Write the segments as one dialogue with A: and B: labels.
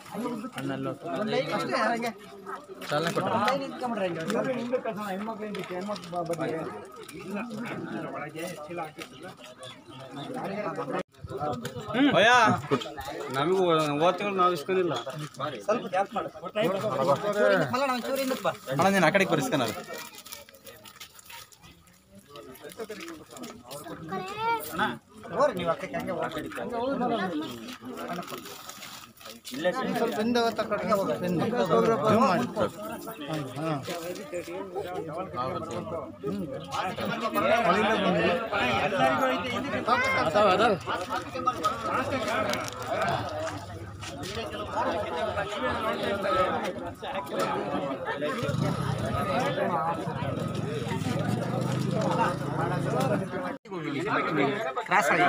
A: ಅಷ್ಟೇ ಹಂಗೆ
B: ಚಾಲನೆ ಕೊಟ್ಟರು
A: ಲೈನ್ ನಿಂತ್ಕೊಂಡ್ಬಿಡ್ರಿ ಹಂಗೆ
C: ಹೆಣ್ಮಕ್ಳು ಹಿಂದಕ್ಕೆ ಹೆಣ್ಮಕ್ಳು ಬಗ್ಗೆ
B: ಅಯ್ಯ ನಮಗೂ ಓದ್ತಿಗಳು ನಾವು ಇಸ್ಕೊಂಡಿಲ್ಲ
A: ಸ್ವಲ್ಪ ಜಾಸ್ತಿ ಮಾಡು ಮಲ್ಲ ನಾವು ಚೂರು ಹಿಂದಕ್ಕೆ ಬಾ
B: ಅಣ್ಣ ನೀನು ಆ ಕಡೆಗೆ ಬರಿಸ್ಕನಾರ
A: ಹೋರಿ ನೀವು ಅಕ್ಕಕ್ಕೆ ಹಂಗೆ ಹೋಗಿ ಸ್ವಲ್ಪ ಹಿಂದೆ ಹೊತ್ತ ಕಡೆಗೆ ಹೋಗಿ ಹಿಂದೆ ಜೂಮ್ ಮಾಡಿ ಹಾಂ ಕ್ರಾಸ್ ಆಗಿ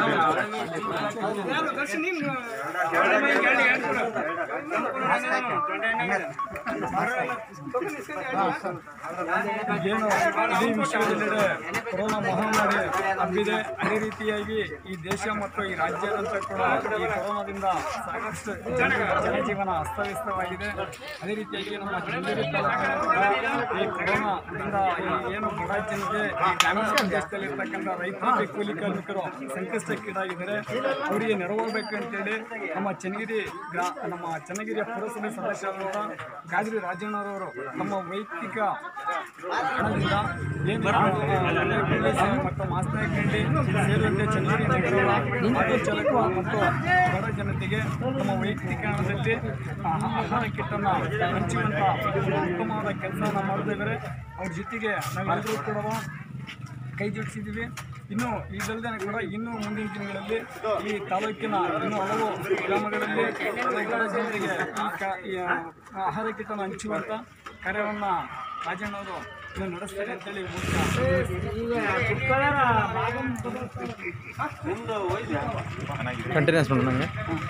C: ಏನು ಇಡೀ ವಿಶ್ವದೆಲ್ಲೆಡೆ ಕೊರೋನಾ ಮಹಾಮಾರಿ ಹಬ್ಬಿದೆ ಅದೇ ರೀತಿಯಾಗಿ ಈ ದೇಶ ಮತ್ತು ಈ ರಾಜ್ಯಾದ್ಯಂತ ಕೂಡ ಈ ಕೊರೋನಾದಿಂದ ಸಾಕಷ್ಟು ಜನ ಜನಜೀವನ ಅಸ್ತವ್ಯಸ್ತವಾಗಿದೆ ಅದೇ ರೀತಿಯಾಗಿ ನಮ್ಮ ಚನ್ನಗಿರಿ ತಾಲೂಕಿನ ಕೂಡ ಈ ಕೊರೋನಾದಿಂದ ಈ ಏನು ಬಡ ಜನತೆ ಈ ಗ್ರಾಮೀಣ ಪ್ರದೇಶದಲ್ಲಿರ್ತಕ್ಕಂಥ ರೈತ ಮತ್ತು ಕೂಲಿ ಕಾರ್ಮಿಕರು ಸಂಕಷ್ಟಕ್ಕೀಡಾಗಿದ್ದಾರೆ ಅವರಿಗೆ ನೆರವಾಗಬೇಕು ಅಂತೇಳಿ ನಮ್ಮ ಚನ್ನಗಿರಿ ಗ್ರಾ ನಮ್ಮ ಚನ್ನಗಿರಿಯ ಪುರಸಭೆ ಸದಸ್ಯರಾದ ಗಾದ್ರಿ ರಾಜಣ್ಣರವರು ತಮ್ಮ ವೈಯಕ್ತಿಕ ಹಣದಿಂದ ಏನು ಆ, ಮತ್ತು ಮಾಸ್ನಾಯ ಕಂಡಿ ಸೇರಿದಂತೆ ಚನ್ನಗಿರಿ ನಗರದ ಆಟೋ ಚಾಲಕ ಮತ್ತು ಬಡ ಜನತೆಗೆ ತಮ್ಮ ವೈಯಕ್ತಿಕ ಹಣದಲ್ಲಿ ಆ, ಆಹಾರ ಕಿಟ್ಟನ್ನು ಹಂಚುವಂಥ ಉತ್ತಮವಾದ ಕೆಲಸವನ್ನು ಮಾಡ್ತಿದ್ದಾರೆ ಅವ್ರ ಜೊತೆಗೆ ನಾವೆಲ್ಲರೂ ಕೂಡ ಕೈ ಜೋಡಿಸಿದ್ದೀವಿ ಇನ್ನು ಇದಲ್ಲದೆ ಕೂಡ ಇನ್ನು ಮುಂದಿನ ದಿನಗಳಲ್ಲಿ ಈ ತಾಲೂಕಿನ ಇನ್ನು ಹಲವು ಗ್ರಾಮಗಳಲ್ಲಿ ರೈತರ ಜನರಿಗೆ ಈ ಕ ಈ ಆಹಾರ ಕಿಟ್ಟನ್ನು ಹಂಚುವಂಥ ಕಾರ್ಯವನ್ನು ರಾಜಣ್ಣವರು ಇನ್ನು ನಡೆಸ್ತಾರೆ ಅಂತೇಳಿ
B: ಕಂಟಿನ್ಯೂಸ್ ಮಾಡು ನನಗೆ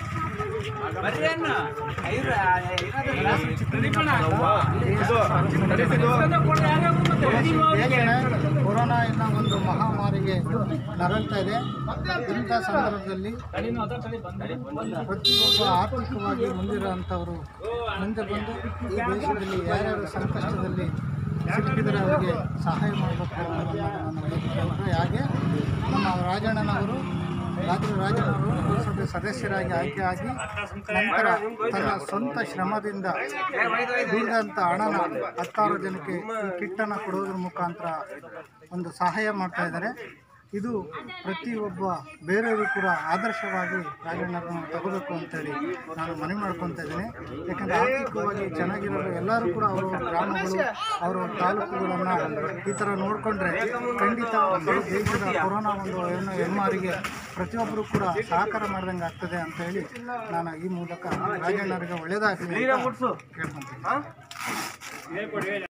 A: ದೇಶನೇ ಕೊರೋನಾ ಎನ್ನೋ ಒಂದು ಮಹಾಮಾರಿಗೆ ನರಳ್ತಾ ಇದೆ ಇಂಥ ಸಂದರ್ಭದಲ್ಲಿ ಪ್ರತಿಯೊಬ್ಬ ಆರ್ಥಿಕವಾಗಿ ಮುಂದಿರುವಂಥವರು ಮುಂದೆ ಬಂದು ಈ ದೇಶದಲ್ಲಿ ಯಾರ್ಯಾರು ಸಂಕಷ್ಟದಲ್ಲಿ ಸಿಲುಕಿದರೆ ಅವರಿಗೆ ಸಹಾಯ ಮಾಡಬೇಕು ಅನ್ನೋದು ನನ್ನ ವೈಯಕ್ತಿಕ ಅಭಿಪ್ರಾಯ ಹಾಗೆ ನಮ್ಮ ರಾಜಣ್ಣನವರು ರಾಜು ರಾಜನವರು ಪುರಸಭೆ ಸದಸ್ಯರಾಗಿ ಆಯ್ಕೆಯಾಗಿ ನಂತರ ತನ್ನ ಸ್ವಂತ ಶ್ರಮದಿಂದ ದುಡಿದಂಥ ಹಣನ ಹತ್ತಾರು ಜನಕ್ಕೆ ಈ ಕಿಟ್ಟನ್ನು ಕೊಡೋದ್ರ ಮುಖಾಂತರ ಒಂದು ಸಹಾಯ ಮಾಡ್ತಾ ಇದ್ದಾರೆ ಇದು ಪ್ರತಿಯೊಬ್ಬ ಬೇರೆಯವರು ಕೂಡ ಆದರ್ಶವಾಗಿ ರಾಜಣ್ಣರನ್ನು ತಗೋಬೇಕು ಅಂತೇಳಿ ನಾನು ಮನವಿ ಮಾಡ್ಕೊತಾ ಇದ್ದೀನಿ ಯಾಕಂದರೆ ಆರ್ಥಿಕವಾಗಿ ಚೆನ್ನಾಗಿರೋರು ಎಲ್ಲರೂ ಕೂಡ ಅವರ ಗ್ರಾಮಗಳು ಅವರ ತಾಲೂಕುಗಳನ್ನು ಈ ಥರ ನೋಡಿಕೊಂಡ್ರೆ ಖಂಡಿತ ಒಂದು ದೇಶದ ಕೊರೋನಾ ಒಂದು ಏನು ಹೆಮ್ಮಾರಿಗೆ ಪ್ರತಿಯೊಬ್ಬರು ಕೂಡ ಸಹಕಾರ ಮಾಡ್ದಂಗೆ ಆಗ್ತದೆ ಅಂತ ಹೇಳಿ ನಾನು ಈ ಮೂಲಕ ರಾಜಣ್ಣರಿಗೆ ಒಳ್ಳೆಯದಾಗಲಿ ಅಂತ ಕೇಳ್ಕೊತೀನಿ